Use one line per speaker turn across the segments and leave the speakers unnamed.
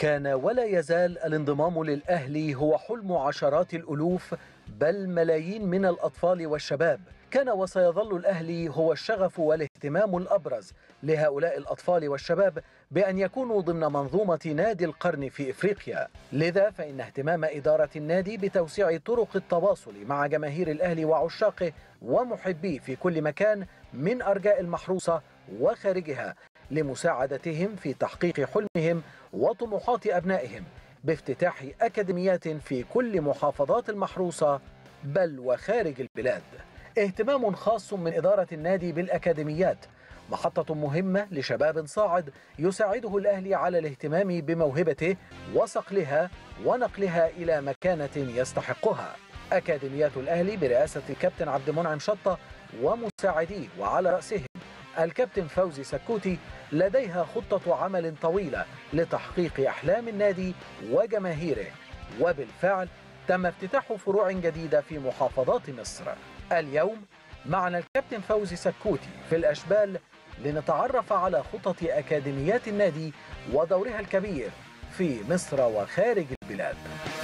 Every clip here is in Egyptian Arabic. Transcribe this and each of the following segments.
كان ولا يزال الانضمام للأهلي هو حلم عشرات الألوف بل ملايين من الأطفال والشباب كان وسيظل الأهلي هو الشغف والاهتمام الأبرز لهؤلاء الأطفال والشباب بأن يكونوا ضمن منظومة نادي القرن في إفريقيا لذا فإن اهتمام إدارة النادي بتوسيع طرق التواصل مع جماهير الأهلي وعشاقه ومحبيه في كل مكان من أرجاء المحروسة وخارجها لمساعدتهم في تحقيق حلمهم وطموحات أبنائهم بافتتاح أكاديميات في كل محافظات المحروسة بل وخارج البلاد اهتمام خاص من إدارة النادي بالأكاديميات محطة مهمة لشباب صاعد يساعده الأهلي على الاهتمام بموهبته وصقلها ونقلها إلى مكانة يستحقها أكاديميات الأهلي برئاسة الكابتن عبد المنعم شطة ومساعديه وعلى رأسهم الكابتن فوزي سكوتي لديها خطة عمل طويلة لتحقيق أحلام النادي وجماهيره وبالفعل تم افتتاح فروع جديدة في محافظات مصر اليوم معنا الكابتن فوزي سكوتي في الأشبال لنتعرف على خطط أكاديميات النادي ودورها الكبير في مصر وخارج البلاد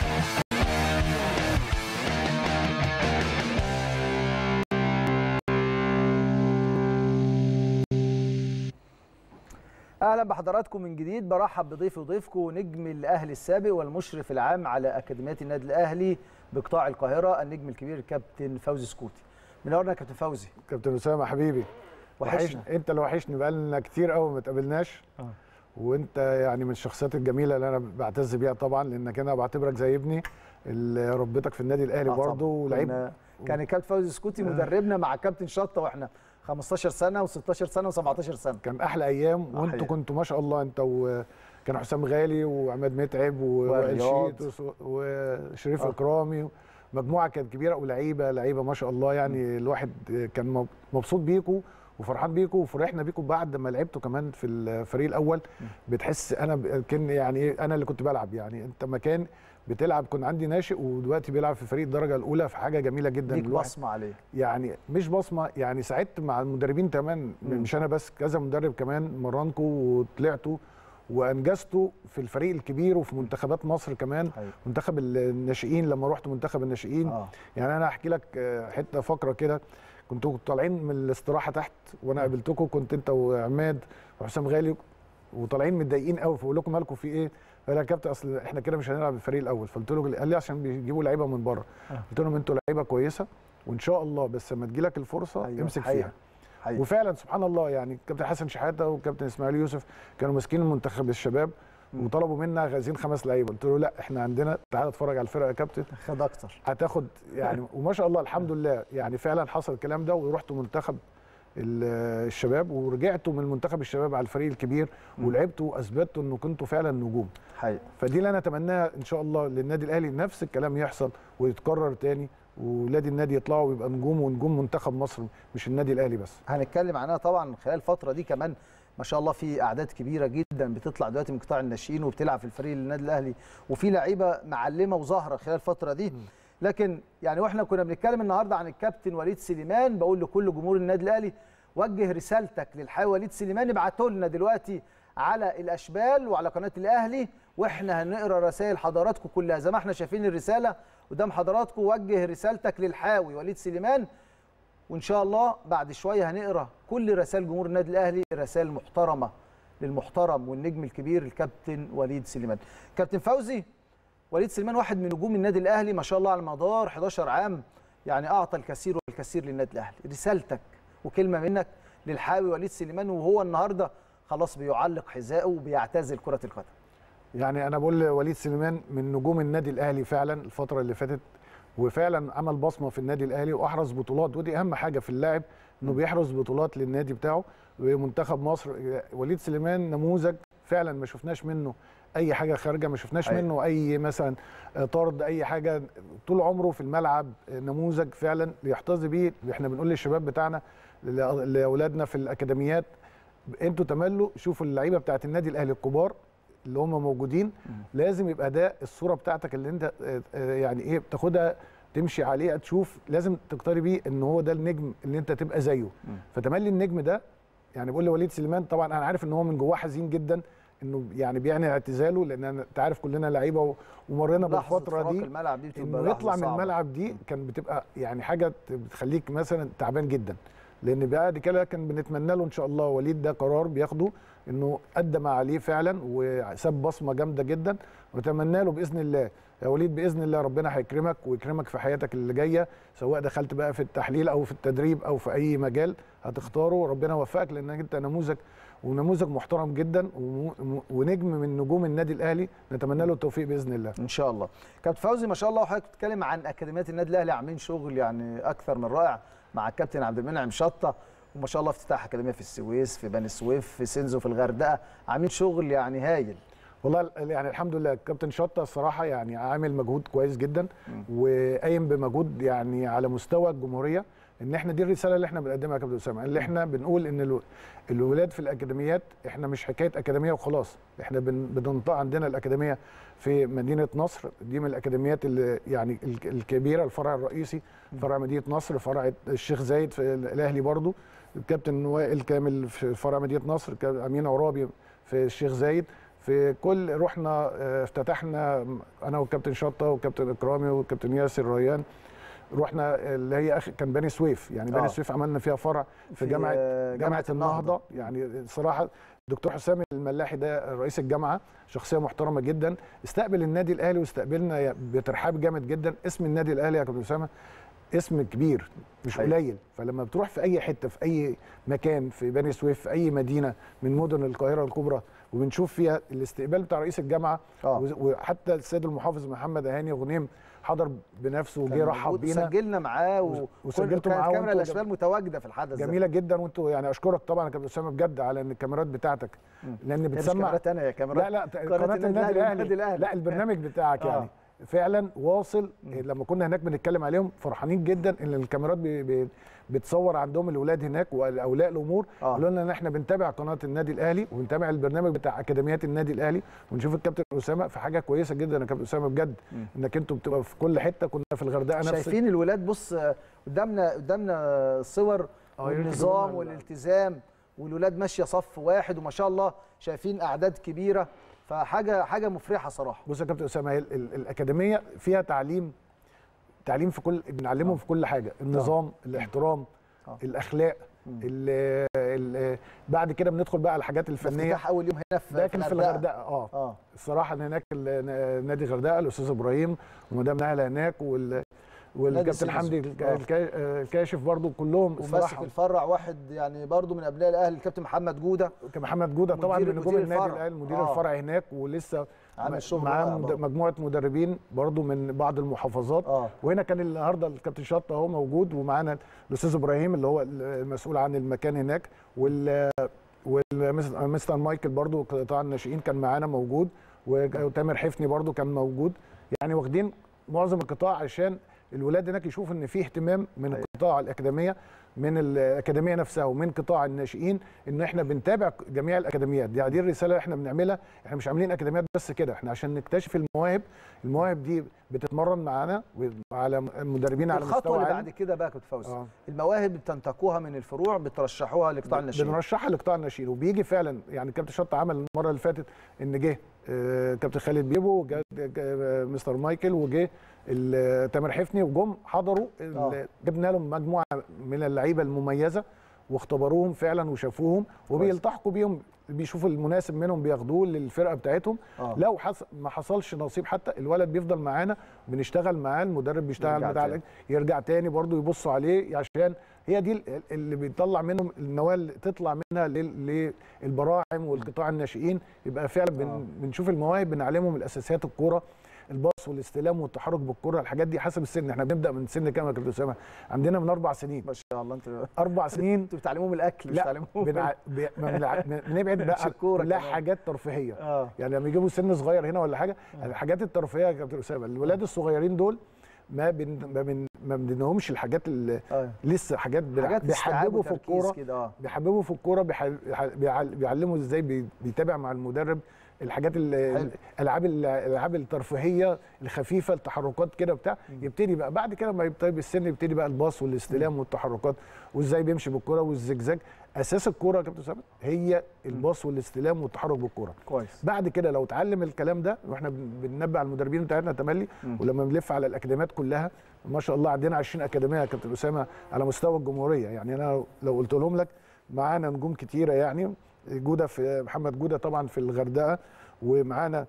اهلا بحضراتكم من جديد برحب بضيفي وضيفكم نجم الاهلي السابق والمشرف العام على اكاديميات النادي الاهلي بقطاع القاهره النجم الكبير الكابتن فوزي سكوتي منورنا يا كابتن فوزي
كابتن اسامه حبيبي
وحشنا
انت اللي وحشني بقالنا كتير قوي ما اتقابلناش
آه.
وانت يعني من الشخصيات الجميله اللي انا بعتز بيها طبعا لانك انا بعتبرك زي ابني اللي ربيتك في النادي الاهلي
آه طبعاً.
برضه ولعيب
كنا- كان الكابتن فوزي سكوتي مدربنا مع كابتن شطه واحنا 15 سنه و16 سنه و17 سنه
كان احلى ايام
آه،
وانتوا
حقيقة.
كنتوا ما شاء الله انت وكان حسام غالي وعماد متعب و-
ورياض.
وائل شيت وس- وشريف
آه.
اكرامي مجموعه كانت كبيره ولعيبه لعيبه ما شاء الله يعني الواحد كان مب- مبسوط بيكوا وفرحان بيكوا وفرحنا بيكوا بعد ما لعبتوا كمان في الفريق الاول بتحس انا ب- كان يعني إيه، انا اللي كنت بلعب يعني انت مكان بتلعب كنت عندي ناشئ ودلوقتي بيلعب في فريق الدرجه اولى في حاجه جميله جدا
ليك
الواحد
بصمه عليه
يعني مش بصمه يعني ساعدت مع المدربين كمان
مم.
مش انا بس كذا مدرب كمان مرنكوا وطلعتوا وانجزتوا في الفريق الكبير وفي منتخبات مصر كمان
حقيقي.
منتخب الناشئين لما رحت منتخب الناشئين
اه
يعني انا احكي لك آه، حته فقره كده كنتوا طالعين من الاستراحه تحت وانا قابلتكم كنت انت وعماد وحسام غالي وطالعين متضايقين قوي فبقول لكم مالكم في ايه؟ قال لي يا كابتن اصل احنا كده مش هنلعب الفريق الاول فقلت له قال لي عشان بيجيبوا لعيبه من بره
آه.
قلت لهم انتوا لعيبه كويسه وان شاء الله بس لما تجي لك الفرصه
أيوة،
امسك
حقيقة.
فيها
حقيقي.
وفعلا سبحان الله يعني كابتن حسن شحاته وكابتن اسماعيل يوسف كانوا ماسكين المنتخب الشباب
مم.
وطلبوا منا عايزين خمس لعيبه قلت له لا احنا عندنا تعالى اتفرج على الفرقه يا كابتن
خد اكتر
هتاخد يعني وما شاء الله الحمد لله يعني فعلا حصل الكلام ده ورحت منتخب ال- الشباب ورجعتوا من منتخب الشباب على الفريق الكبير
مم.
ولعبتوا واثبتوا انه كنتوا فعلا نجوم
حقيقي
فدي اللي انا اتمناها ان شاء الله للنادي الاهلي نفس الكلام يحصل ويتكرر تاني ولادي النادي يطلعوا ويبقى نجوم ونجوم منتخب مصر مش النادي الاهلي بس
هنتكلم عنها طبعا خلال الفتره دي كمان ما شاء الله في اعداد كبيره جدا بتطلع دلوقتي من قطاع الناشئين وبتلعب في الفريق النادي الاهلي وفي لعيبه معلمه وظاهره خلال الفتره دي لكن يعني واحنا كنا بنتكلم النهارده عن الكابتن وليد سليمان بقول لكل جمهور النادي الاهلي وجه رسالتك للحي وليد سليمان ابعتوا لنا دلوقتي على الاشبال وعلى قناه الاهلي واحنا هنقرا رسائل حضراتكم كلها زي ما احنا شايفين الرساله قدام حضراتكم وجه رسالتك للحاوي وليد سليمان وان شاء الله بعد شويه هنقرا كل رسائل جمهور النادي الاهلي رسائل محترمه للمحترم والنجم الكبير الكابتن وليد سليمان كابتن فوزي وليد سليمان واحد من نجوم النادي الاهلي ما شاء الله على مدار 11 عام يعني اعطى الكثير والكثير للنادي الاهلي رسالتك وكلمه منك للحاوي وليد سليمان وهو النهارده خلاص بيعلق حذائه وبيعتزل كره القدم
يعني انا بقول وليد سليمان من نجوم النادي الاهلي فعلا الفتره اللي فاتت وفعلا عمل بصمه في النادي الاهلي واحرز بطولات ودي اهم حاجه في اللاعب انه بيحرز بطولات للنادي بتاعه ومنتخب مصر وليد سليمان نموذج فعلا ما شفناش منه اي حاجه خارجه ما شفناش
أيوة.
منه اي مثلا طرد اي حاجه طول عمره في الملعب نموذج فعلا يحتذي بيه احنا بنقول للشباب بتاعنا لاولادنا في الاكاديميات انتوا تملوا شوفوا اللعيبه بتاعت النادي الاهلي الكبار اللي هم موجودين لازم يبقى ده الصوره بتاعتك اللي انت آه، آه، يعني ايه بتاخدها تمشي عليها تشوف لازم تقتري بيه ان هو ده النجم اللي انت تبقى زيه فتملي النجم ده يعني بقول لوليد سليمان طبعا انا عارف ان هو من جواه حزين جدا انه يعني بيعني اعتزاله لان أنا- انت عارف كلنا لعيبه و- ومرينا
لحظة
بالفتره
فراق
دي
الملعب دي بتبقى
انه
لحظة
يطلع من
صعبة.
الملعب دي كان بتبقى يعني حاجه بتخليك مثلا تعبان جدا لان بعد كده كان بنتمنى له ان شاء الله وليد ده قرار بياخده انه ادى ما عليه فعلا وساب بصمه جامده جدا ونتمنى له باذن الله يا وليد باذن الله ربنا هيكرمك ويكرمك في حياتك اللي جايه سواء دخلت بقى في التحليل او في التدريب او في اي مجال هتختاره ربنا يوفقك لانك انت نموذج ونموذج محترم جدا وم- ونجم من نجوم النادي الاهلي نتمنى له التوفيق باذن الله
ان شاء الله كابتن فوزي ما شاء الله وحضرتك بتتكلم عن اكاديميات النادي الاهلي عاملين شغل يعني اكثر من رائع مع الكابتن عبد المنعم شطه وما شاء الله افتتاح اكاديميه في السويس في بني سويف في سينزو في الغردقه عاملين شغل يعني هايل
والله يعني الحمد لله الكابتن شطه الصراحه يعني عامل مجهود كويس جدا وقايم بمجهود يعني على مستوى الجمهوريه ان احنا دي الرساله اللي احنا بنقدمها يا كابتن اسامه اللي احنا بنقول ان الو- الولاد في الاكاديميات احنا مش حكايه اكاديميه وخلاص احنا بن- بننطق عندنا الاكاديميه في مدينه نصر دي من الاكاديميات اللي يعني الك- الكبيره الفرع الرئيسي فرع مدينه نصر فرع الشيخ زايد في الاهلي برضو الكابتن وائل كامل في فرع مدينه نصر كابتن امين عرابي في الشيخ زايد في كل رحنا آه، افتتحنا انا والكابتن شطه والكابتن اكرامي والكابتن ياسر ريان رحنا اللي هي أخ... كان بني سويف يعني بني
آه.
سويف عملنا فيها فرع في,
في،
جامعه
آه،
جامعه النهضه يعني الصراحه الدكتور حسام الملاحي ده رئيس الجامعه شخصيه محترمه جدا استقبل النادي الاهلي واستقبلنا بترحاب جامد جدا اسم النادي الاهلي يا كابتن اسامه اسم كبير مش
حقيقي.
قليل فلما بتروح في اي حته في اي مكان في بني سويف في اي مدينه من مدن القاهره الكبرى وبنشوف فيها الاستقبال بتاع رئيس الجامعه
آه.
وز- وحتى السيد المحافظ محمد هاني غنيم حضر بنفسه وجه رحب بينا
سجلنا معاه و...
وسجلتوا
كانت
معاه
كاميرا
وانتوا
الاشبال متواجده في الحدث ده.
جميله جدا وانتوا يعني اشكرك طبعا يا كابتن اسامه بجد على ان الكاميرات بتاعتك لان
هي مش
بتسمع
كاميرات انا يا كاميرات
لا لا قناه النادي
والنادي
الاهلي
الأهلي.
لا البرنامج بتاعك
آه.
يعني فعلا واصل لما كنا هناك بنتكلم عليهم فرحانين جدا ان الكاميرات بي بي بتصور عندهم الاولاد هناك واولياء الامور
آه.
قالوا لنا ان احنا بنتابع قناه النادي الاهلي وبنتابع البرنامج بتاع اكاديميات النادي الاهلي ونشوف الكابتن اسامه في حاجه كويسه جدا يا كابتن اسامه بجد انك انتوا بتبقى في كل حته كنا في الغردقه نفس
شايفين الولاد بص آه، قدامنا قدامنا صور
آه، يا ريت
والنظام
تجيبوا لنا ال-
والالتزام والولاد ماشيه صف واحد وما شاء الله شايفين اعداد كبيره فحاجه حاجه مفرحه صراحه
بص يا كابتن اسامه هي ال- ال- الاكاديميه فيها تعليم تعليم في كل بنعلمهم في كل حاجه النظام الاحترام
آه.
الاخلاق ال ال بعد كده بندخل بقى على الحاجات الفنيه
افتتاح اول يوم هنا في
ده كان في الغردقه اه
اه
الصراحه ان هناك ال- نادي الغردقه الاستاذ ابراهيم ومدام نهله هناك وال والكابتن
سينزو.
حمدي الك-
آه.
الكا- آه، الكاشف برضو كلهم
وماسك
الصراحه
الفرع واحد يعني برضو من ابناء الاهلي الكابتن محمد جوده
كان محمد جوده طبعا
مدير-
من نجوم
مدير
النادي
الفرع.
الاهلي مدير
آه.
الفرع هناك ولسه
عامل شغل
معاه
رائع
مد-
برضو.
مجموعه مدربين برضو من بعض المحافظات
اه
وهنا كان النهارده الكابتن شطه اهو موجود ومعانا الاستاذ ابراهيم اللي هو المسؤول عن المكان هناك وال والمستر مايكل برضو قطاع الناشئين كان معانا موجود وتامر حفني برضو كان موجود يعني واخدين معظم القطاع عشان الولاد هناك يشوفوا ان في اهتمام من القطاع الاكاديميه من الاكاديميه نفسها ومن قطاع الناشئين ان احنا بنتابع جميع الاكاديميات دي, دي الرساله اللي احنا بنعملها احنا مش عاملين اكاديميات بس كده احنا عشان نكتشف المواهب المواهب دي بتتمرن معانا على مدربين على
الخطوه
مستوى
اللي
عالي
بعد كده بقى يا كابتن فوزي
آه.
المواهب بتنتقوها من الفروع بترشحوها لقطاع الناشئين
بنرشحها لقطاع الناشئين وبيجي فعلا يعني كابتن شطه عمل المره اللي فاتت ان جه آه، كابتن خالد بيبو وجا جا- مستر مايكل وجه ال- تامر حفني وجم حضروا ال-
آه.
جبنا لهم مجموعه من اللعيبه المميزه واختبروهم فعلا وشافوهم وبيلتحقوا بيهم بيشوفوا المناسب منهم بياخدوه للفرقه بتاعتهم
آه.
لو حص... ما حصلش نصيب حتى الولد بيفضل معانا بنشتغل معاه المدرب بيشتغل
يرجع
بتاع
تاني.
يرجع تاني برضه يبصوا عليه عشان هي دي ال- اللي بيطلع منهم النواه اللي تطلع منها لل- للبراعم والقطاع الناشئين يبقى فعلا بن
آه.
بنشوف المواهب بنعلمهم الاساسيات الكوره الباص والاستلام والتحرك بالكره الحاجات دي حسب السن احنا بنبدا من سن كام يا كابتن اسامه عندنا من اربع سنين
ما شاء الله انت
اربع سنين
انتوا بتعلموهم الاكل مش
لا
بتعلموهم
بنع... ب... ما بنلع... بنبعد
مش
بقى
الكورة
لا
كمان.
حاجات ترفيهيه
اه
يعني لما يجيبوا سن صغير هنا ولا حاجه الحاجات الترفيهيه يا كابتن اسامه الولاد الصغيرين دول ما بن ما بن ما بندينهمش الحاجات اللي
اه
لسه حاجات, بنع-
حاجات استيعاب
بيحببوا في
وتركيز
الكوره
كده اه
بيحببوا في الكوره بيح... بيح- بيعل- بيعلموا ازاي بي- بيتابع مع المدرب الحاجات ال-
حلو.
الالعاب الالعاب الترفيهيه الخفيفه التحركات كده بتاع يبتدي بقى بعد كده ما يبتدي بالسن يبتدي بقى الباص والاستلام والتحركات وازاي بيمشي بالكره والزجزاج اساس الكوره يا كابتن ثابت هي الباص والاستلام والتحرك بالكوره
كويس
بعد كده لو اتعلم الكلام ده واحنا بن- بننبه على المدربين بتاعتنا تملي ولما بنلف على الاكاديميات كلها ما شاء الله عندنا 20 اكاديميه يا كابتن اسامه على مستوى الجمهوريه يعني انا لو قلت لهم لك معانا نجوم كتيره يعني جوده في محمد جوده طبعا في الغردقه ومعانا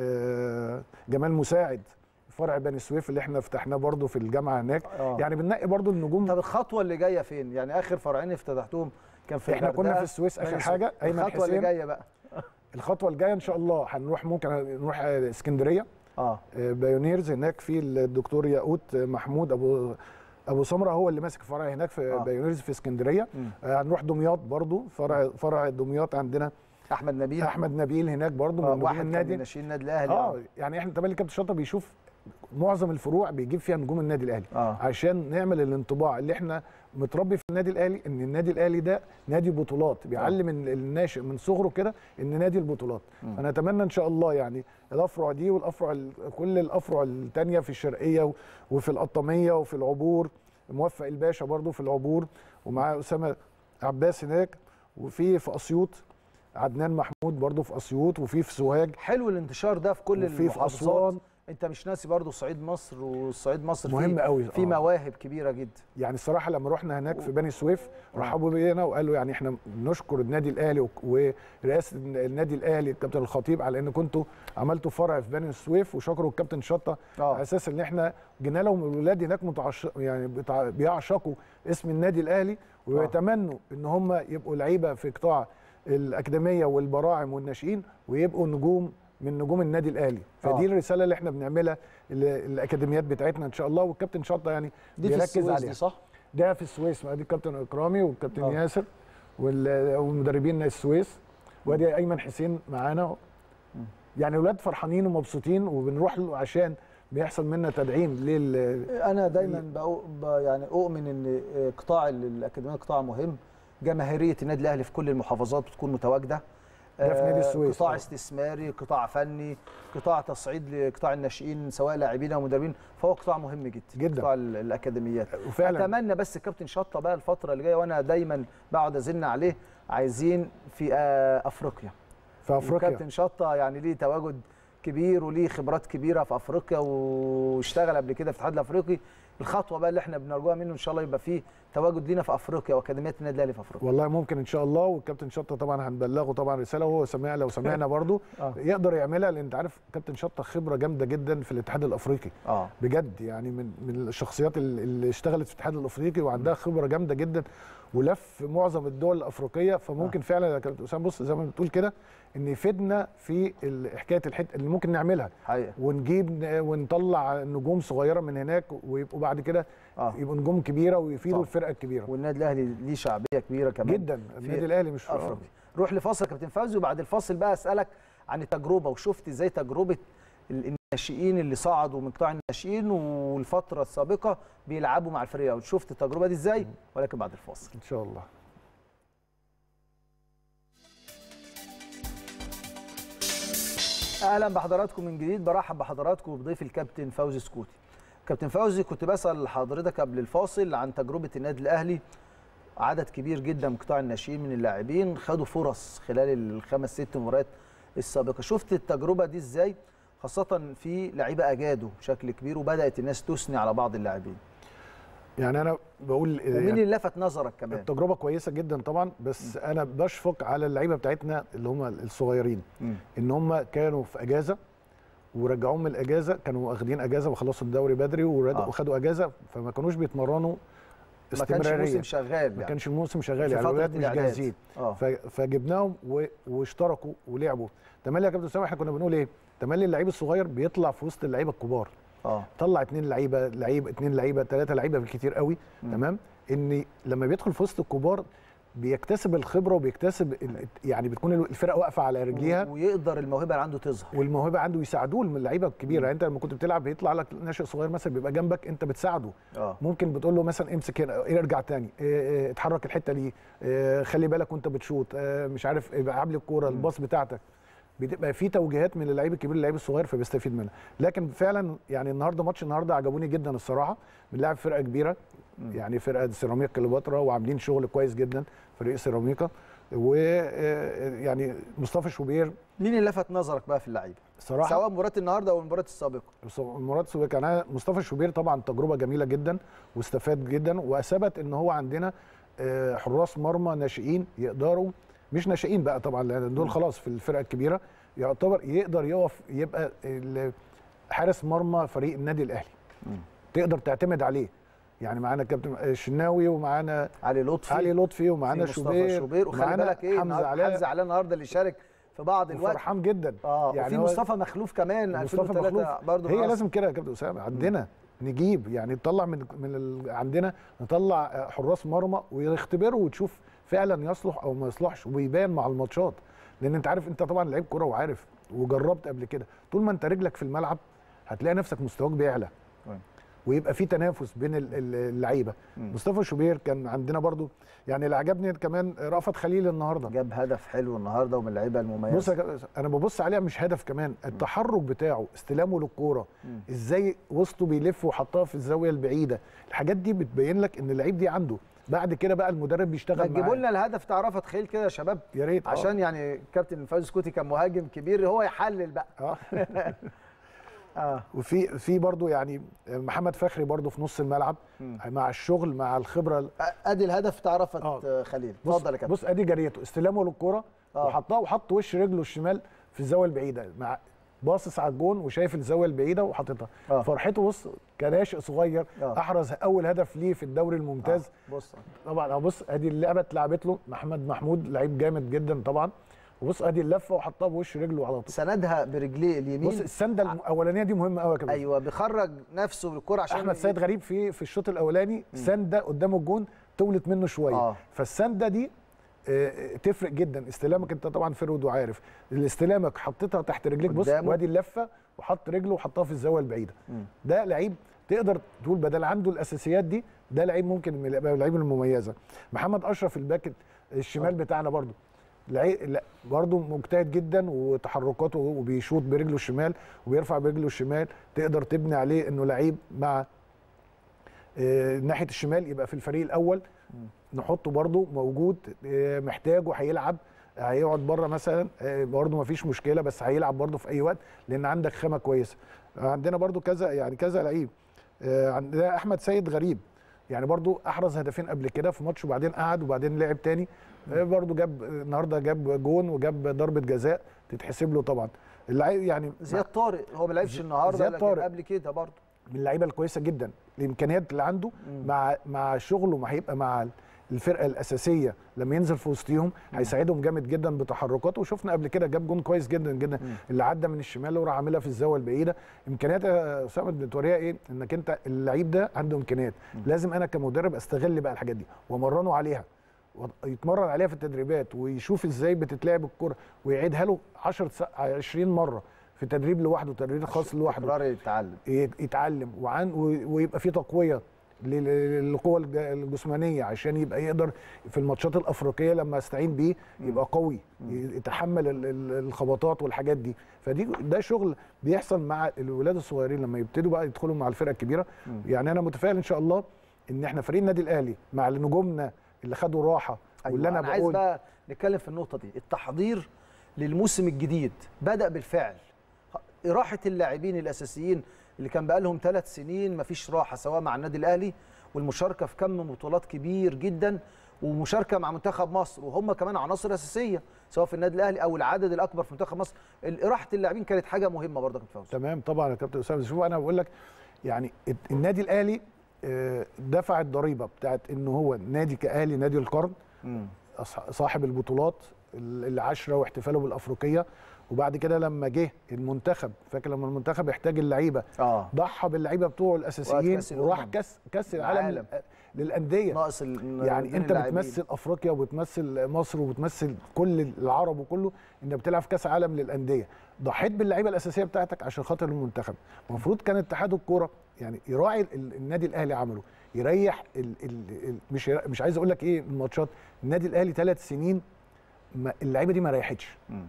آه، جمال مساعد فرع بني سويف اللي احنا فتحناه برضو في الجامعه هناك
آه.
يعني بننقي برضو النجوم
طب الخطوه اللي جايه فين يعني اخر فرعين افتتحتوهم كان في
احنا كنا
الغردقة،
في السويس
بني
اخر
سويف.
حاجه ايمن
الخطوه اللي
حسين
جايه بقى
الخطوه الجايه ان شاء الله هنروح ممكن نروح آه، اسكندريه
اه
بايونيرز هناك في الدكتور ياقوت محمود ابو ابو سمره هو اللي ماسك فرع هناك في
آه.
بايونيرز في اسكندريه
مم.
آه، هنروح دمياط برضو فرع فرع دمياط عندنا
احمد نبيل
احمد نبيل هناك برضو
آه
من
واحد
نجوم
كان من
النادي
ناشئين النادي الاهلي
اه يعني احنا تملي كابتن شطه بيشوف معظم الفروع بيجيب فيها نجوم النادي الاهلي
اه
عشان نعمل الانطباع اللي احنا متربي في النادي الاهلي ان النادي الاهلي ده نادي بطولات بيعلم ال- الناشئ من صغره كده ان نادي البطولات
مم.
فانا اتمنى ان شاء الله يعني الافرع دي والافرع ال- كل الافرع الثانيه في الشرقيه و- وفي القطاميه وفي العبور موفق الباشا برضو في العبور ومعاه اسامه عباس هناك وفي في اسيوط عدنان محمود برضو في اسيوط وفي في سوهاج
حلو الانتشار ده في كل
وفي في
المحافظات
اسوان
انت مش ناسي برضو صعيد مصر والصعيد مصر
مهم
فيه
قوي
في
آه.
مواهب كبيره جدا
يعني الصراحه لما رحنا هناك في بني سويف رحبوا بينا وقالوا يعني احنا نشكر النادي الاهلي وك- ورئاسه النادي الاهلي الكابتن الخطيب على ان كنتوا عملتوا فرع في بني سويف وشكروا الكابتن شطه
آه.
على اساس ان احنا جينا لهم الولاد هناك متعش... يعني بتع... بيعشقوا اسم النادي الاهلي ويتمنوا ان هم يبقوا لعيبه في قطاع الاكاديميه والبراعم والناشئين ويبقوا نجوم من نجوم النادي الاهلي فدي
آه.
الرساله اللي احنا بنعملها ل- الاكاديميات بتاعتنا ان شاء الله والكابتن شطه يعني
دي في
بيركز
السويس
عليها
دي صح
ده في السويس ادي الكابتن اكرامي والكابتن
آه.
ياسر وال- ومدربين السويس وادي ايمن حسين معانا يعني اولاد فرحانين ومبسوطين وبنروح له عشان بيحصل منا تدعيم لل
انا دايما بقو ب- يعني اؤمن ان قطاع ال- الاكاديميه قطاع مهم جماهيريه النادي الاهلي في كل المحافظات بتكون متواجده
ده في نادي
آه،
السويس
قطاع
آه.
استثماري قطاع فني قطاع تصعيد لقطاع الناشئين سواء لاعبين او مدربين فهو قطاع مهم جدا
جدا.
قطاع ال- الاكاديميات
وفعلا
اتمنى بس كابتن شطه بقى الفتره اللي جايه وانا دايما بقعد ازن عليه عايزين في آه، افريقيا
في افريقيا
كابتن شطه يعني ليه تواجد كبير وليه خبرات كبيره في افريقيا واشتغل قبل كده في الاتحاد الافريقي الخطوه بقى اللي احنا بنرجوها منه ان شاء الله يبقى فيه تواجد لينا في افريقيا واكاديميه النادي الاهلي في افريقيا
والله ممكن ان شاء الله والكابتن شطه طبعا هنبلغه طبعا رساله وهو سمع لو سمعنا برضو
آه.
يقدر يعملها لان انت عارف كابتن شطه خبره جامده جدا في الاتحاد الافريقي
اه
بجد يعني من من الشخصيات ال- اللي اشتغلت في الاتحاد الافريقي وعندها خبره جامده جدا ولف معظم الدول الافريقيه فممكن فعلا يا كابتن اسامه بص زي ما بتقول كده ان يفيدنا في ال- حكايه الحته اللي ممكن نعملها
حقيقه
ونجيب ن- ونطلع نجوم صغيره من هناك ويبقوا بعد كده
اه
يبقوا نجوم كبيره ويفيدوا
طبعا.
الفرقه الكبيره
والنادي الاهلي ليه شعبيه كبيره كمان
جدا النادي الاهلي مش
افريقيا روح لفاصل يا كابتن فوزي وبعد الفاصل بقى اسالك عن التجربه وشفت ازاي تجربه ال- الناشئين اللي صعدوا من قطاع الناشئين والفتره السابقه بيلعبوا مع الفريق الاول شفت التجربه دي ازاي ولكن بعد الفاصل
ان شاء الله
اهلا بحضراتكم من جديد برحب بحضراتكم بضيف الكابتن فوزي سكوتي كابتن فوزي كنت بسال حضرتك قبل الفاصل عن تجربه النادي الاهلي عدد كبير جدا من قطاع الناشئين من اللاعبين خدوا فرص خلال الخمس ست مباريات السابقه شفت التجربه دي ازاي خاصه في لعيبه اجادوا بشكل كبير وبدات الناس تثني على بعض اللاعبين
يعني انا بقول
ومين
يعني
اللي لفت نظرك كمان
التجربه كويسه جدا طبعا بس انا بشفق على اللعيبه بتاعتنا اللي هم الصغيرين
مم.
ان هم كانوا في اجازه ورجعوهم من الاجازه كانوا واخدين اجازه وخلصوا الدوري بدري ورد-
آه.
وخدوا اجازه فما كانوش بيتمرنوا
ما كانش
استمراريه
موسم شغال
ما
يعني
كانش الموسم شغال
في
يعني
فترة
الولاد مش
الإعداد.
جاهزين
اه
ف- فجبناهم و- واشتركوا ولعبوا تملي يا كابتن اسامه احنا كنا بنقول ايه تملي اللعيب الصغير بيطلع في وسط اللعيبه الكبار
اه
طلع اتنين لعيبه لعيب اتنين لعيبه ثلاثه لعيبه بالكتير قوي
مم.
تمام ان لما بيدخل في وسط الكبار بيكتسب الخبره وبيكتسب ال- يعني بتكون الفرقه واقفه على رجليها
ويقدر الموهبه اللي عنده تظهر
والموهبه عنده يساعدوه من اللعيبه الكبيره يعني انت لما كنت بتلعب بيطلع لك ناشئ صغير مثلا بيبقى جنبك انت بتساعده
اه
ممكن بتقول له مثلا امسك هنا ارجع تاني اه، اه، اتحرك الحته دي اه، خلي بالك وانت بتشوط اه، مش عارف ابقى عامل الكوره الباص بتاعتك بتبقى في توجيهات من اللعيب الكبير للعيب الصغير فبيستفيد منها لكن فعلا يعني النهارده ماتش النهارده عجبوني جدا الصراحه بنلعب فرقه كبيره يعني فرقه سيراميكا كليوباترا وعاملين شغل كويس جدا فريق سيراميكا ويعني مصطفى شوبير
مين اللي لفت نظرك بقى في اللعيبه
صراحه
سواء مباراه النهارده او المباراه السابقه
مراد سويك انا مصطفى شوبير طبعا تجربه جميله جدا واستفاد جدا واثبت ان هو عندنا آه، حراس مرمى ناشئين يقدروا مش ناشئين بقى طبعا لان دول خلاص في الفرقه الكبيره يعتبر يقدر يقف يبقى ال- حارس مرمى فريق النادي الاهلي تقدر تعتمد عليه يعني معانا كابتن الشناوي ومعانا
علي لطفي
علي لطفي ومعانا
في مصطفى
شوبير
شوبير وخلي
ومعانا
بالك ايه
حمزه
النهارده
علاء
حمزه علاء النهارده اللي شارك في بعض الوقت
وفرحان جدا
اه
يعني
وفي
هو-
مصطفى مخلوف كمان
مصطفى
2003
مخلوف
برضه
هي
معاصر.
لازم كده يا كابتن اسامه عندنا نجيب يعني نطلع من من ال... عندنا نطلع حراس مرمى ويختبره وتشوف فعلا يصلح او ما يصلحش ويبان مع الماتشات لان انت عارف انت طبعا لعيب كوره وعارف وجربت قبل كده طول ما انت رجلك في الملعب هتلاقي نفسك مستواك بيعلى
طيب.
ويبقى في تنافس بين ال- ال- اللعيبه مصطفى شوبير كان عندنا برضو يعني اللي عجبني كمان رأفت خليل النهارده
جاب هدف حلو النهارده ومن اللعيبه المميزه
بص يا كابتن، انا ببص عليها مش هدف كمان التحرك بتاعه استلامه للكوره ازاي وسطه بيلف وحطها في الزاويه البعيده الحاجات دي بتبين لك ان اللعيب دي عنده بعد كده بقى المدرب
ما
بيشتغل
تجيبوا
معاه
لنا الهدف بتاع رفعت خيل كده يا شباب
يا ريت آه.
عشان يعني كابتن فوزي كوتي كان مهاجم كبير هو يحلل بقى
اه
اه
وفي في برضو يعني محمد فخري برضو في نص الملعب مع الشغل مع الخبره
ادي الهدف بتاع رفعت
آه.
خليل
بص
اتفضل يا كابتن
بص ادي جريته استلامه للكوره
آه.
وحطها وحط وش رجله الشمال في الزاويه البعيده مع باصص على الجون وشايف الزاويه البعيده وحاططها
آه.
فرحته بص كناشئ صغير
آه.
احرز اول هدف ليه في الدوري الممتاز
آه. بص
طبعا اهو بص ادي اللعبه اتلعبت له محمد محمود لعيب جامد جدا طبعا وبص ادي اللفه وحطها بوش رجله على طول
سندها برجليه اليمين
بص السنده الاولانيه دي مهمه قوي يا كابتن
ايوه بيخرج نفسه بالكوره عشان
احمد سيد غريب في في الشوط الاولاني سنده قدام الجون طولت منه شويه
آه.
فالسنده دي آه، تفرق جدا استلامك انت طبعا فرود وعارف الاستلامك حطيتها تحت رجليك بص
قدامه.
وادي اللفه وحط رجله وحطها في الزاويه البعيده ده لعيب تقدر تقول بدل عنده الاساسيات دي ده لعيب ممكن من يبقى اللعيبه المميزه محمد اشرف الباك الشمال بتاعنا برضو لعيب لا برضه مجتهد جدا وتحركاته وبيشوط برجله الشمال وبيرفع برجله الشمال تقدر تبني عليه انه لعيب مع آه، ناحيه الشمال يبقى في الفريق الاول نحطه برضه موجود آه، محتاجه هيلعب هيقعد بره مثلا آه، برضه ما فيش مشكله بس هيلعب برضه في اي وقت لان عندك خامه كويسه عندنا برضه كذا يعني كذا لعيب آه، عندنا احمد سيد غريب يعني برضه احرز هدفين قبل كده في ماتش وبعدين قعد وبعدين لعب تاني آه، برضه جاب النهارده جاب جون وجاب ضربه جزاء تتحسب له طبعا اللعيب يعني
زياد طارق هو ما لعبش النهارده
زياد
لكن
طارق.
قبل كده برضه
من اللعيبه الكويسه جدا الامكانيات اللي عنده مع مع شغله ما هيبقى مع الفرقه الاساسيه لما ينزل في وسطهم هيساعدهم جامد جدا بتحركاته وشفنا قبل كده جاب جون كويس جدا جدا اللي عدى من الشمال وراح عاملها في الزاويه البعيده امكانيات يا اسامه بتوريها ايه انك انت اللعيب ده عنده امكانيات لازم انا كمدرب استغل بقى الحاجات دي وامرنه عليها يتمرن عليها في التدريبات ويشوف ازاي بتتلعب الكره ويعيدها له 10 20 مره في تدريب لوحده تدريب خاص لوحده
تكرار يتعلم
يت- يتعلم وعن و- ويبقى في تقويه لل- للقوه الج- الجسمانيه عشان يبقى يقدر في الماتشات الافريقيه لما استعين بيه يبقى قوي ي- يتحمل ال- ال- الخبطات والحاجات دي فدي ده شغل بيحصل مع الولاد الصغيرين لما يبتدوا بقى يدخلوا مع الفرقه الكبيره يعني انا متفائل ان شاء الله ان احنا فريق النادي الاهلي مع نجومنا اللي خدوا راحه
أيوة
واللي انا
انا عايز
بقول
بقى نتكلم في النقطه دي التحضير للموسم الجديد بدا بالفعل راحه اللاعبين الاساسيين اللي كان بقى لهم ثلاث سنين مفيش راحه سواء مع النادي الاهلي والمشاركه في كم بطولات كبير جدا ومشاركه مع منتخب مصر وهم كمان عناصر اساسيه سواء في النادي الاهلي او العدد الاكبر في منتخب مصر ال- راحه اللاعبين كانت حاجه مهمه برضه يا كابتن فوزي
تمام طبعا يا كابتن اسامه شوف انا بقول لك يعني الت- النادي الاهلي آه، دفع الضريبه بتاعت ان هو نادي كاهلي نادي القرن أص- صاحب البطولات ال- العشره واحتفاله بالافريقيه وبعد كده لما جه المنتخب فاكر لما المنتخب يحتاج اللعيبه
اه
ضحى باللعيبه بتوعه الاساسيين
كأس
وراح
الأمم.
كاس كاس العالم
العالم.
لل- للانديه
ناقص ال-
يعني
بين
انت
اللاعبين.
بتمثل افريقيا وبتمثل مصر وبتمثل كل العرب وكله انت بتلعب في كاس عالم للانديه ضحيت باللعيبه الاساسيه بتاعتك عشان خاطر المنتخب المفروض كان اتحاد الكوره يعني يراعي ال- النادي الاهلي عمله يريح ال ال ال مش يرا- مش عايز اقول لك ايه الماتشات النادي الاهلي ثلاث سنين ما- اللعيبه دي ما ريحتش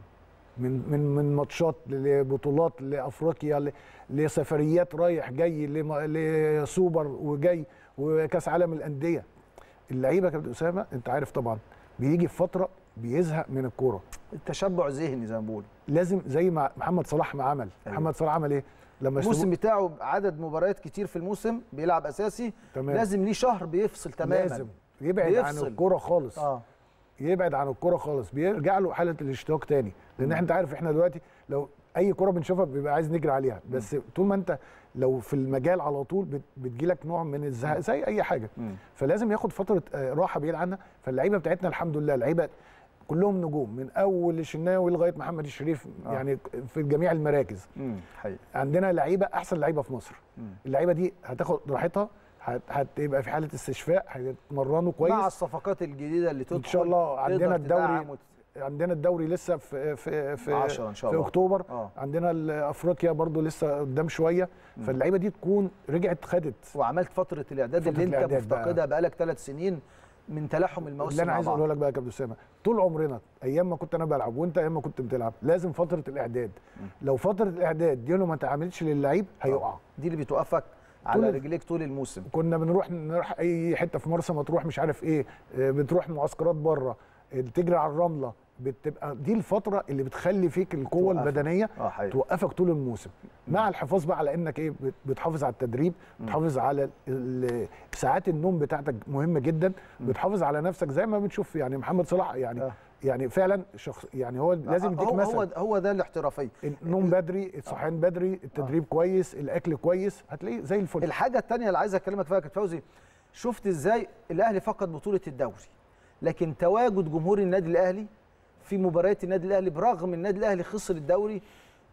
من من من ماتشات لبطولات لافريقيا ل- لسفريات رايح جاي لم- لسوبر وجاي وكاس عالم الانديه اللعيبه يا كابتن اسامه انت عارف طبعا بيجي في فتره بيزهق من الكوره
التشبع ذهني زي ما بقول
لازم زي ما محمد صلاح ما عمل
أيوة.
محمد صلاح عمل ايه لما
الموسم بتاعه عدد مباريات كتير في الموسم بيلعب اساسي
تمام.
لازم ليه شهر بيفصل تماما
لازم يبعد عن
بيفصل.
الكوره خالص
اه
يبعد عن الكوره خالص بيرجع له حاله الاشتياق تاني لان انت عارف احنا دلوقتي لو اي كوره بنشوفها بيبقى عايز نجري عليها بس طول ما انت لو في المجال على طول بت- بتجيلك نوع من الزهق زي اي حاجه
مم.
فلازم ياخد فتره آه، راحه بعيد عنها فاللعيبه بتاعتنا الحمد لله لعيبه كلهم نجوم من اول الشناوي لغايه محمد الشريف
آه.
يعني في جميع المراكز
امم حقيقي
عندنا لعيبه احسن لعيبه في مصر
مم.
اللعيبه دي هتاخد راحتها هت- هتبقى في حاله استشفاء هيتمرنوا كويس
مع الصفقات الجديده اللي تدخل
ان شاء الله
تقدر
عندنا الدوري
تدعم وت-
عندنا الدوري لسه في في في
10 إن شاء
في
الله.
اكتوبر
اه
عندنا ال- افريقيا برضو لسه قدام شويه فاللعيبه دي تكون رجعت خدت
وعملت فتره الاعداد
فترة
اللي انت
الإعداد بقى.
مفتقدها بقالك ثلاث سنين من تلاحم المواسم
اللي انا
مع
عايز
بعض.
اقوله لك بقى يا كابتن اسامه طول عمرنا ايام ما كنت انا بلعب وانت ايام ما كنت بتلعب لازم فتره الاعداد لو فتره الاعداد دي لو ما اتعملتش للعيب هيقع
دي اللي بتوقفك على
طول-
رجليك طول الموسم
كنا بنروح نروح اي حته في مرسى مطروح مش عارف ايه آه، بتروح معسكرات بره آه، تجري على الرمله بتبقى دي الفتره اللي بتخلي فيك القوه
توقفك.
البدنيه
اه حقيقي
توقفك طول الموسم مع الحفاظ بقى على انك ايه بت- بتحافظ على التدريب بتحافظ على ال- ال- ساعات النوم بتاعتك مهمه جدا بتحافظ على نفسك زي ما بنشوف يعني محمد صلاح يعني
آه.
يعني فعلا شخص يعني هو لازم يديك
هو
مثل
هو هو ده الاحترافيه
النوم بدري الصحيان بدري التدريب كويس الاكل كويس هتلاقيه زي الفل
الحاجه الثانيه اللي عايز اكلمك فيها يا كابتن فوزي شفت ازاي الاهلي فقد بطوله الدوري لكن تواجد جمهور النادي الاهلي في مباريات النادي الاهلي برغم النادي الاهلي خسر الدوري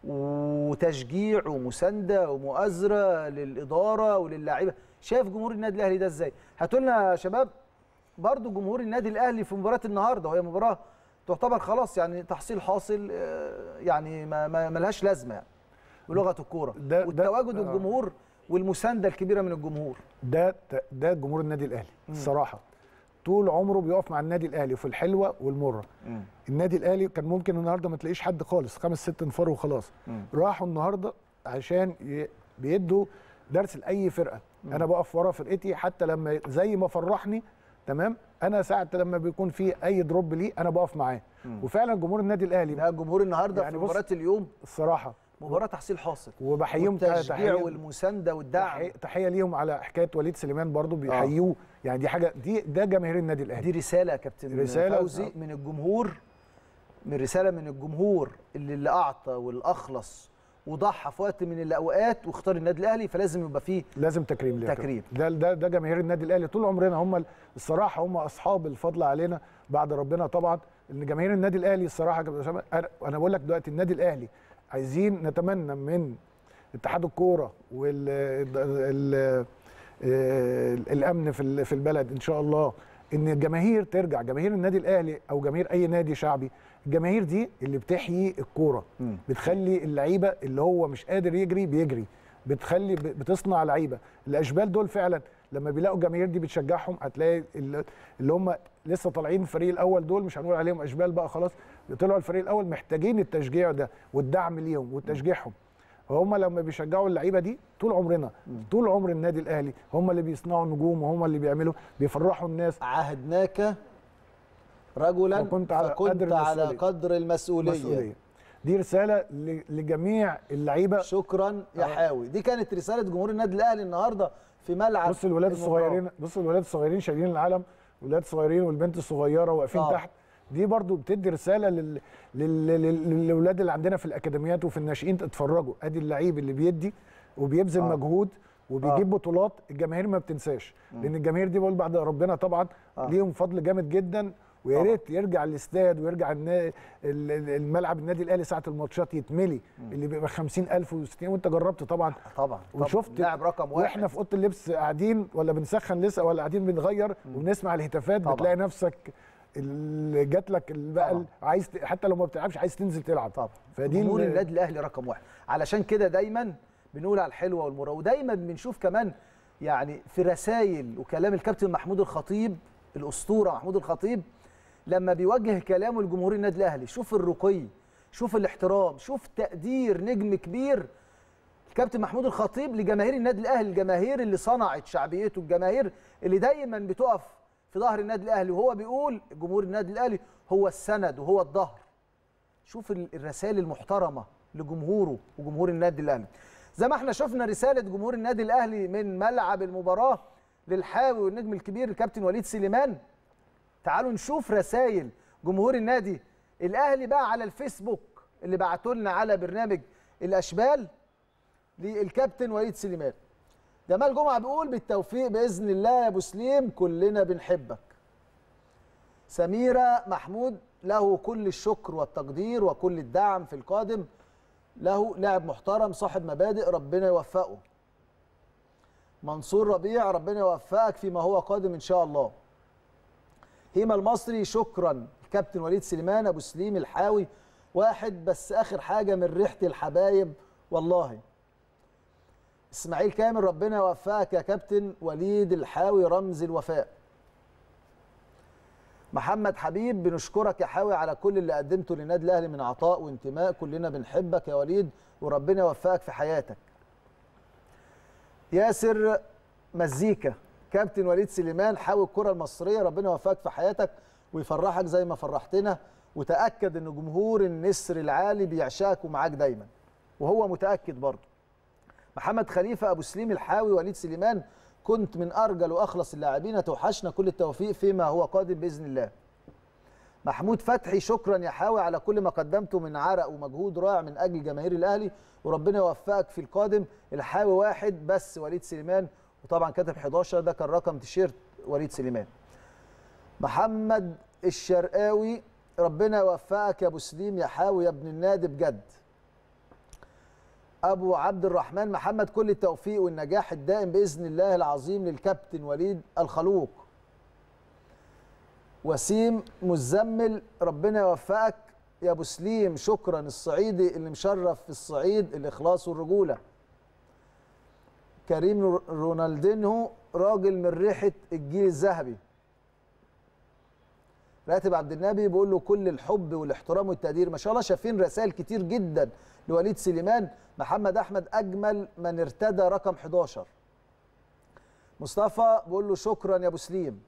وتشجيع ومسانده ومؤازره للاداره وللاعيبه شايف جمهور النادي الاهلي ده ازاي هاتوا لنا يا شباب برضو جمهور النادي الاهلي في مباراه النهارده وهي مباراه تعتبر خلاص يعني تحصيل حاصل آه، يعني ما ما ملهاش لازمه يعني بلغه الكوره
ده- ده-
والتواجد
آه.
الجمهور والمسانده الكبيره من الجمهور
ده ده جمهور النادي الاهلي الصراحه طول عمره بيقف مع النادي الاهلي في الحلوه والمره النادي الاهلي كان ممكن النهارده ما تلاقيش حد خالص خمس ست انفار وخلاص
مم.
راحوا النهارده عشان ي- بيدوا درس لاي فرقه انا بقف ورا فرقتي حتى لما زي ما فرحني تمام انا ساعه لما بيكون في اي دروب ليه انا بقف معاه وفعلا جمهور النادي الاهلي
ده جمهور النهارده
يعني
في
بص-
مباراه اليوم
الصراحه
مباراه تحصيل حاصل
وبحييهم
والتشجيع
تحية-
والمسانده والدعم
تحية, تحية ليهم على حكايه وليد سليمان برضو بيحيوه يعني دي حاجه دي ده جماهير النادي
دي
الاهلي
رساله يا كابتن
رسالة.
فوزي
آه.
من الجمهور من رساله من الجمهور اللي اللي اعطى والاخلص وضحى في وقت من الاوقات واختار النادي الاهلي فلازم يبقى فيه
لازم تكريم ليها
تكريم.
ده ده ده جماهير النادي الاهلي طول عمرنا هم الصراحه هم اصحاب الفضل علينا بعد ربنا طبعا ان جماهير النادي الاهلي الصراحه يا كابتن أسامة، انا أنا بقول لك دلوقتي النادي الاهلي عايزين نتمنى من اتحاد الكوره وال ال- ال- الامن في ال- في البلد ان شاء الله ان الجماهير ترجع جماهير النادي الاهلي او جماهير اي نادي شعبي الجماهير دي اللي بتحيي الكوره
مم.
بتخلي اللعيبه اللي هو مش قادر يجري بيجري بتخلي ب- بتصنع لعيبه الاشبال دول فعلا لما بيلاقوا الجماهير دي بتشجعهم هتلاقي ال- اللي هم لسه طالعين الفريق الاول دول مش هنقول عليهم اشبال بقى خلاص طلعوا الفريق الاول محتاجين التشجيع ده والدعم ليهم وتشجيعهم فهم لما بيشجعوا اللعيبه دي طول عمرنا طول عمر النادي الاهلي هم اللي بيصنعوا نجوم وهم اللي بيعملوا بيفرحوا الناس
عاهدناك رجلا
فكنت على
فكنت
قدر
على
المسؤولية.
قدر المسؤوليه,
مسؤوليه دي رساله ل- لجميع اللعيبه
شكرا يا حاوي دي كانت رساله جمهور النادي الاهلي النهارده في ملعب
بص الولاد
المباراة.
الصغيرين بص الولاد الصغيرين شايلين العلم الولاد الصغيرين والبنت الصغيره واقفين
آه.
تحت دي برضو بتدي رساله لل... لل... لل... للاولاد اللي عندنا في الاكاديميات وفي الناشئين اتفرجوا ادي اللعيب اللي بيدي وبيبذل
آه.
آه. مجهود وبيجيب
آه.
بطولات الجماهير ما بتنساش لان الجماهير دي بقول بعد ربنا طبعا
آه.
آه. ليهم فضل جامد جدا ويا
طبعاً.
ريت يرجع الاستاد ويرجع النا... ال- ال- الملعب النادي الاهلي ساعه الماتشات يتملي اللي بيبقى 50000 و60 وانت جربت طبعا
طبعا
وشفت
لاعب رقم واحد
واحنا في اوضه اللبس قاعدين ولا بنسخن لسه ولا قاعدين بنغير وبنسمع الهتافات
طبعا.
بتلاقي نفسك اللي جات لك ال- بقى
طبعا.
ال- عايز ت- حتى لو ما بتلعبش عايز تنزل تلعب
طبعا
فدي
جمهور
ال-
النادي الاهلي رقم واحد علشان كده دايما بنقول على الحلوه والمره ودايما بنشوف كمان يعني في رسائل وكلام الكابتن محمود الخطيب الاسطوره محمود الخطيب لما بيوجه كلامه لجمهور النادي الاهلي شوف الرقي شوف الاحترام شوف تقدير نجم كبير الكابتن محمود الخطيب لجماهير النادي الاهلي الجماهير اللي صنعت شعبيته الجماهير اللي دايما بتقف في ظهر النادي الاهلي وهو بيقول جمهور النادي الاهلي هو السند وهو الظهر شوف ال- الرسائل المحترمه لجمهوره وجمهور النادي الاهلي زي ما احنا شفنا رساله جمهور النادي الاهلي من ملعب المباراه للحاوي والنجم الكبير الكابتن وليد سليمان تعالوا نشوف رسائل جمهور النادي الاهلي بقى على الفيسبوك اللي بعتوا لنا على برنامج الاشبال للكابتن وليد سليمان جمال جمعه بيقول بالتوفيق باذن الله يا ابو سليم كلنا بنحبك سميره محمود له كل الشكر والتقدير وكل الدعم في القادم له لاعب محترم صاحب مبادئ ربنا يوفقه منصور ربيع ربنا يوفقك فيما هو قادم ان شاء الله هيما المصري شكرا الكابتن وليد سليمان ابو سليم الحاوي واحد بس اخر حاجه من ريحه الحبايب والله اسماعيل كامل ربنا يوفقك يا كابتن وليد الحاوي رمز الوفاء محمد حبيب بنشكرك يا حاوي على كل اللي قدمته للنادي الاهلي من عطاء وانتماء كلنا بنحبك يا وليد وربنا يوفقك في حياتك ياسر مزيكا كابتن وليد سليمان حاوي الكره المصريه ربنا يوفقك في حياتك ويفرحك زي ما فرحتنا وتاكد ان جمهور النسر العالي بيعشقك ومعاك دايما وهو متاكد برضه محمد خليفه ابو سليم الحاوي وليد سليمان كنت من ارجل واخلص اللاعبين توحشنا كل التوفيق فيما هو قادم باذن الله محمود فتحي شكرا يا حاوي على كل ما قدمته من عرق ومجهود رائع من اجل جماهير الاهلي وربنا يوفقك في القادم الحاوي واحد بس وليد سليمان وطبعا كاتب 11 ده كان رقم تيشيرت وليد سليمان محمد الشرقاوي ربنا يوفقك يا ابو سليم يا حاوي يا ابن النادي بجد ابو عبد الرحمن محمد كل التوفيق والنجاح الدائم باذن الله العظيم للكابتن وليد الخلوق وسيم مزمل ربنا يوفقك يا ابو سليم شكرا الصعيدي اللي مشرف في الصعيد الاخلاص والرجوله كريم رونالدينهو راجل من ريحه الجيل الذهبي راتب عبد النبي بيقول له كل الحب والاحترام والتقدير ما شاء الله شايفين رسائل كتير جدا لوليد سليمان محمد احمد اجمل من ارتدى رقم 11 مصطفى بيقول له شكرا يا ابو سليم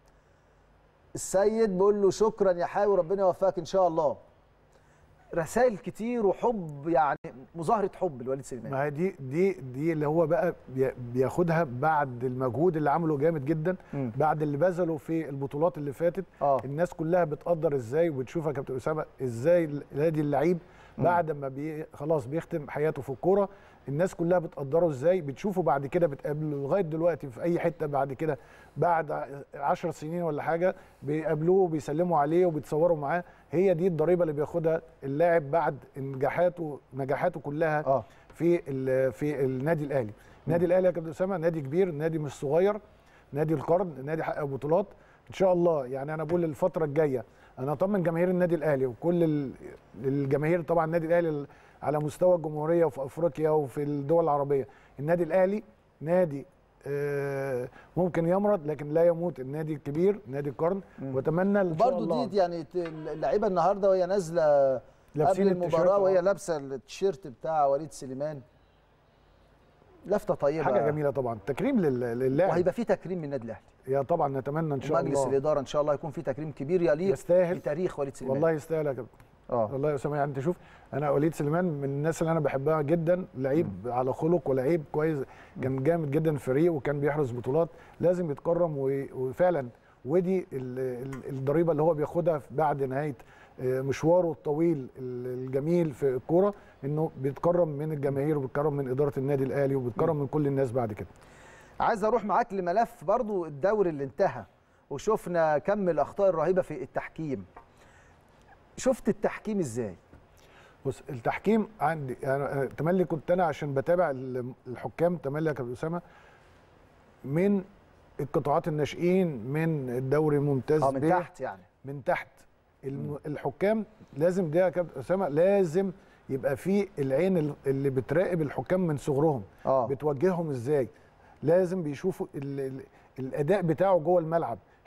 السيد بيقول له شكرا يا حاوي ربنا يوفقك ان شاء الله رسائل كتير وحب يعني مظاهره حب لوليد سليمان
ما هي دي دي دي اللي هو بقى بي- بياخدها بعد المجهود اللي عمله جامد جدا
مم.
بعد اللي بذله في البطولات اللي فاتت
اه
الناس كلها بتقدر ازاي وبتشوف يا كابتن اسامه ازاي نادي اللعيب بعد ما بي خلاص بيختم حياته في الكوره الناس كلها بتقدره ازاي بتشوفه بعد كده بتقابله لغايه دلوقتي في اي حته بعد كده بعد عشر سنين ولا حاجه بيقابلوه وبيسلموا عليه وبيتصوروا معاه هي دي الضريبه اللي بياخدها اللاعب بعد نجاحاته نجاحاته كلها
اه
في ال- في النادي الاهلي النادي الاهلي يا كابتن اسامه نادي كبير نادي مش صغير نادي القرن نادي حقق بطولات ان شاء الله يعني انا بقول الفتره الجايه انا اطمن جماهير النادي الاهلي وكل ال- الجماهير طبعا النادي الاهلي على مستوى الجمهوريه وفي افريقيا وفي الدول العربيه النادي الاهلي نادي آه، ممكن يمرض لكن لا يموت النادي الكبير نادي القرن واتمنى ان شاء الله
وبرده دي يعني ت- اللعيبه النهارده وهي نازله قبل
لابسين التيشيرت،
المباراه وهي
آه.
لابسه التيشيرت بتاع وليد سليمان لفته طيبه
حاجه جميله طبعا تكريم لل- للاعب
وهيبقى في تكريم من النادي الاهلي
يا طبعا نتمنى ان شاء
ومجلس
الله
الاداره ان شاء الله يكون في تكريم كبير يليق
يستاهل.
بتاريخ وليد سليمان
والله يستاهل يا كابتن
اه
والله يا اسامه يعني انت شوف انا وليد سليمان من الناس اللي انا بحبها جدا لعيب على خلق ولعيب كويس كان جامد جدا في الفريق وكان بيحرز بطولات لازم يتكرم و- وفعلا ودي ال- ال- الضريبه اللي هو بياخدها بعد نهايه آه، مشواره الطويل ال- الجميل في الكوره انه بيتكرم من الجماهير وبيتكرم من اداره النادي الاهلي وبيتكرم من كل الناس بعد كده
عايز اروح معاك لملف برضو الدوري اللي انتهى وشفنا كم الاخطاء الرهيبه في التحكيم شفت التحكيم ازاي
بص التحكيم عندي يعني تملي كنت انا عشان بتابع ال- الحكام تملي يا كابتن اسامه من القطاعات الناشئين من الدوري الممتاز
اه من
ب،
تحت يعني
من تحت الم- الحكام لازم ده يا كابتن اسامه لازم يبقى في العين ال- اللي بتراقب الحكام من صغرهم
اه
بتوجههم ازاي لازم بيشوفوا ال ال الاداء بتاعه جوه الملعب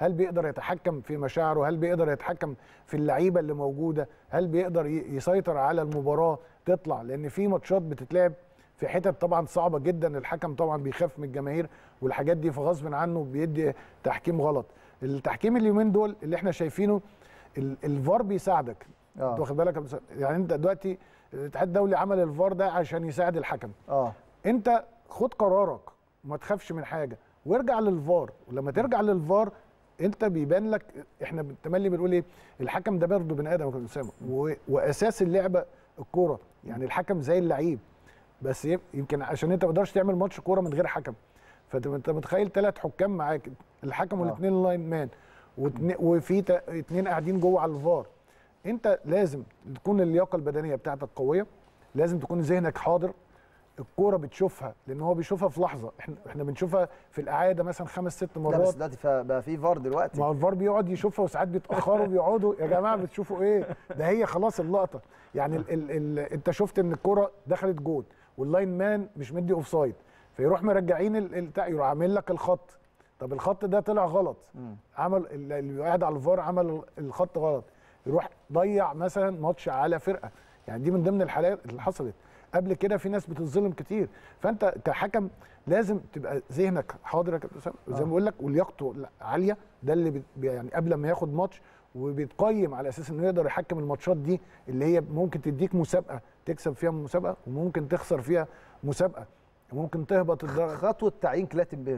هل بيقدر يتحكم في مشاعره هل بيقدر يتحكم في اللعيبه اللي موجوده هل بيقدر ي- يسيطر على المباراه تطلع لان في ماتشات بتتلعب في حتت طبعا صعبه جدا الحكم طبعا بيخاف من الجماهير والحاجات دي فغصب عنه بيدي تحكيم غلط التحكيم اليومين دول اللي احنا شايفينه ال- الفار بيساعدك
آه.
انت واخد بالك يا أبو سعد؟ يعني انت دلوقتي الاتحاد الدولي عمل الفار ده عشان يساعد الحكم
اه
انت خد قرارك وما تخافش من حاجه وارجع للفار ولما ترجع للفار انت بيبان لك احنا بالتملي بنقول ايه الحكم ده برضه بني ادم يا كابتن اسامه و- واساس اللعبه الكوره يعني الحكم زي اللعيب بس يم- يمكن عشان انت ما تقدرش تعمل ماتش كوره من غير حكم فانت انت متخيل ثلاث حكام معاك الحكم
آه.
والاثنين لاين مان واتنين- وفي تا- اتنين قاعدين جوه على الفار انت لازم تكون اللياقه البدنيه بتاعتك قويه لازم تكون ذهنك حاضر الكوره بتشوفها لان هو بيشوفها في لحظه احنا احنا بنشوفها في الاعاده مثلا خمس ست
لا بس
مرات
دلوقتي ف- بقى في فار دلوقتي
ما هو الفار بيقعد يشوفها وساعات بيتاخروا بيقعدوا يا جماعه بتشوفوا ايه ده هي خلاص اللقطه يعني ال ال ال انت شفت ان الكوره دخلت جول واللاين مان مش مدي اوف سايد فيروح مرجعين ال- البتاع يروح عامل لك الخط طب الخط ده طلع غلط عمل ال- اللي قاعد على الفار عمل الخط غلط يروح ضيع مثلا ماتش على فرقه يعني دي من ضمن الحالات اللي حصلت قبل كده في ناس بتتظلم كتير فانت كحكم لازم تبقى ذهنك حاضر يا كابتن اسامه زي ما بقول لك ولياقته عاليه ده اللي بي يعني قبل ما ياخد ماتش وبيتقيم على اساس انه يقدر يحكم الماتشات دي اللي هي ممكن تديك مسابقه تكسب فيها مسابقه وممكن تخسر فيها مسابقه ممكن تهبط الدرجه
خطوه تعيين كلاتنبرج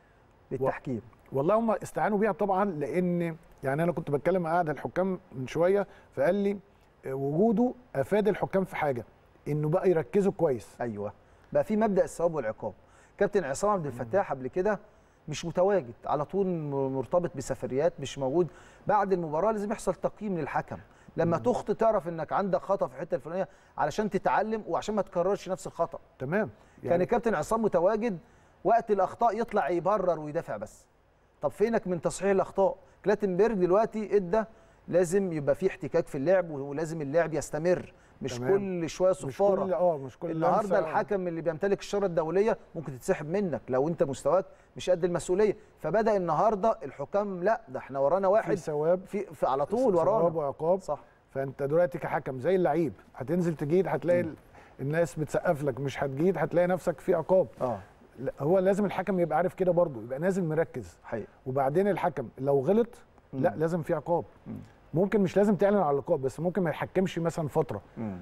للتحكيم
والله هم استعانوا بيها طبعا لان يعني انا كنت بتكلم مع قاعد الحكام من شويه فقال لي آه، وجوده افاد الحكام في حاجه انه بقى يركزوا كويس
ايوه بقى في مبدا الثواب والعقاب كابتن عصام عبد الفتاح قبل كده مش متواجد على طول م- مرتبط بسفريات مش موجود بعد المباراه لازم يحصل تقييم للحكم لما تخطئ تعرف انك عندك خطا في الحته الفلانيه علشان تتعلم وعشان ما تكررش نفس الخطا
تمام
كان الكابتن عصام متواجد وقت الاخطاء يطلع يبرر ويدافع بس طب فينك من تصحيح الاخطاء كلاتنبرج دلوقتي ادى لازم يبقى في احتكاك في اللعب ولازم اللعب يستمر مش
تمام.
كل شويه
مش
صفاره
كل اه مش كل
النهارده
لمسة.
الحكم اللي بيمتلك الشاره الدوليه ممكن تتسحب منك لو انت مستواك مش قد المسؤوليه فبدا النهارده الحكام لا ده احنا ورانا
في
واحد
ثواب
في, في على طول
ثواب
ورانا
وعقاب
صح
فانت دلوقتي كحكم زي اللعيب هتنزل تجيد هتلاقي ال- الناس بتسقف لك مش هتجيد هتلاقي نفسك في عقاب
اه
لا، هو لازم الحكم يبقى عارف كده برضه يبقى نازل مركز
حقيقي
وبعدين الحكم لو غلط لا لازم في عقاب ممكن مش لازم تعلن على العقاب بس ممكن ما يحكمش مثلا فتره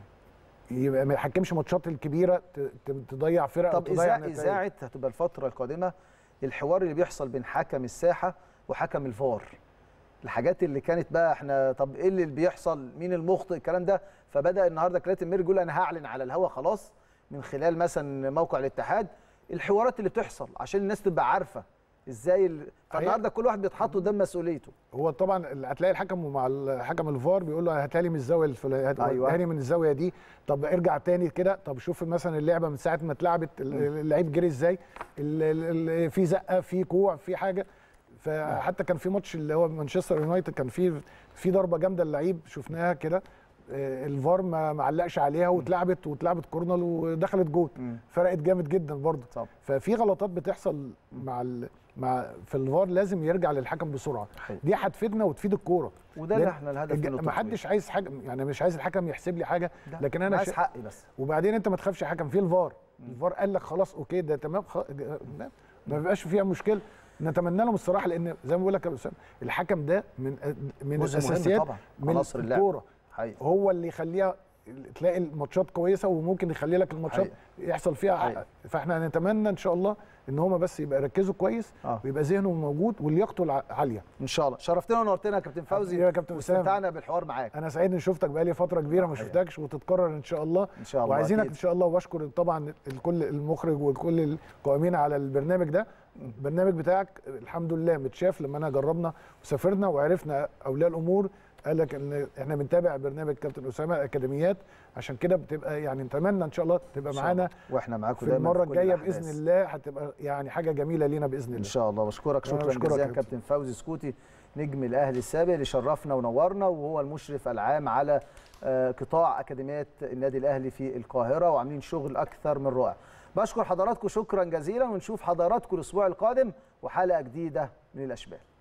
يبقى ما يحكمش ماتشات الكبيره ت- ت- تضيع فرق أو
طب
تضيع
إذاعة
نتائج.
إذاعة هتبقى الفترة القادمة الحوار اللي بيحصل بين حكم الساحة وحكم الفار الحاجات اللي كانت بقى احنا طب ايه اللي بيحصل مين المخطئ الكلام ده فبدأ النهارده كلاتن مير يقول انا هعلن على الهوا خلاص من خلال مثلا موقع الاتحاد الحوارات اللي بتحصل عشان الناس تبقى عارفة ازاي ال... فالنهارده كل واحد بيتحط قدام مسؤوليته
هو طبعا ال- هتلاقي الحكم مع الحكم الفار بيقول له هاتها لي من الزاويه الفلانيه هات-
أيوة.
هاتها لي من الزاويه دي طب ارجع تاني كده طب شوف مثلا اللعبه من ساعه ما اتلعبت ال- اللعيب جري ازاي ال- ال- ال- في زقه في كوع في حاجه فحتى كان في ماتش اللي هو مانشستر يونايتد كان في في ضربه جامده اللعيب شفناها كده آه، الفار ما ما علقش عليها واتلعبت واتلعبت كورنر ودخلت جول فرقت جامد جدا برضه
طب.
ففي غلطات بتحصل مع ال... مع في الفار لازم يرجع للحكم بسرعه
حقيقي.
دي هتفيدنا وتفيد الكوره
وده اللي
لأن
احنا الهدف
الج-
منه
ما حدش عايز حاجه يعني مش عايز الحكم يحسب لي حاجه
لا،
لكن انا
عايز
شا-
حقي بس
وبعدين انت ما تخافش حكم في الفار الفار قال لك خلاص اوكي ده تمام خ... ما ما بيبقاش فيها مشكله نتمنى لهم الصراحه لان زي ما بقول لك يا اسامه الحكم ده من من
جزء مهم
الاساسيات
طبعا
من
عناصر اللعب
الكوره
حقيقي
هو اللي يخليها تلاقي الماتشات كويسه وممكن يخلي لك الماتشات
حقيقي.
يحصل فيها
حقيقي.
فاحنا نتمنى ان شاء الله ان هم بس يبقى يركزوا كويس
آه.
ويبقى ذهنهم موجود ولياقته الع- عاليه
ان شاء الله شرفتنا ونورتنا يا كابتن فوزي
يا كابتن أسامة.
واستمتعنا بالحوار معاك
انا سعيد اني شفتك بقالي فتره كبيره ما
حقيقي.
شفتكش وتتكرر ان شاء الله
ان شاء الله
وعايزينك
أكيد.
ان شاء الله واشكر طبعا الكل المخرج وكل القائمين على البرنامج ده البرنامج بتاعك الحمد لله متشاف لما انا جربنا وسافرنا وعرفنا اولياء الامور قال لك ان احنا بنتابع برنامج كابتن اسامه اكاديميات عشان كده بتبقى يعني نتمنى ان شاء الله تبقى
إن شاء
معانا
الله. واحنا معاكم
في
دايما
المره
كل
الجايه
الأحداث.
باذن الله هتبقى يعني حاجه جميله لينا باذن
ان
الله
شاء الله بشكرك
أنا
شكرا
بشكرك
جزيلا
يا كابتن.
كابتن فوزي سكوتي نجم الاهلي السابق اللي شرفنا ونورنا وهو المشرف العام على آه، قطاع اكاديميات النادي الاهلي في القاهره وعاملين شغل اكثر من رائع بشكر حضراتكم شكرا جزيلا ونشوف حضراتكم الاسبوع القادم وحلقه جديده من الاشبال